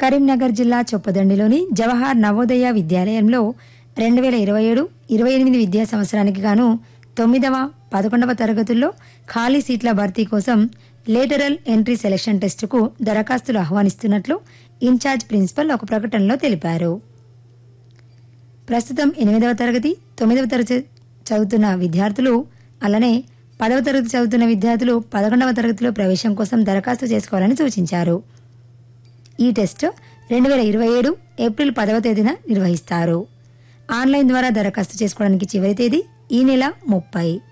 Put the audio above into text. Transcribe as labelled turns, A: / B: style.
A: కరీంనగర్ జిల్లా చొప్పదండిలోని జవహర్ నవోదయ విద్యాలయంలో రెండు వేల ఇరవై ఏడు ఇరవై ఎనిమిది విద్యా సంవత్సరానికి గాను తొమ్మిదవ పదకొండవ తరగతుల్లో ఖాళీ సీట్ల భర్తీ కోసం లేటరల్ ఎంట్రీ సెలక్షన్ టెస్టుకు దరఖాస్తులు ఆహ్వానిస్తున్నట్లు ఇన్ఛార్జ్ ప్రిన్సిపల్ ఒక ప్రకటనలో తెలిపారు ప్రస్తుతం ఎనిమిదవ తరగతి తొమ్మిదవ తరగతి చదువుతున్న విద్యార్థులు అలానే పదవ తరగతి చదువుతున్న విద్యార్థులు పదకొండవ తరగతిలో ప్రవేశం కోసం దరఖాస్తు చేసుకోవాలని సూచించారు ఈ టెస్ట్ రెండు వేల ఇరవై ఏడు ఏప్రిల్ పదవ తేదీన నిర్వహిస్తారు ఆన్లైన్ ద్వారా దరఖాస్తు చేసుకోవడానికి చివరి తేదీ ఈ నెల ముప్పై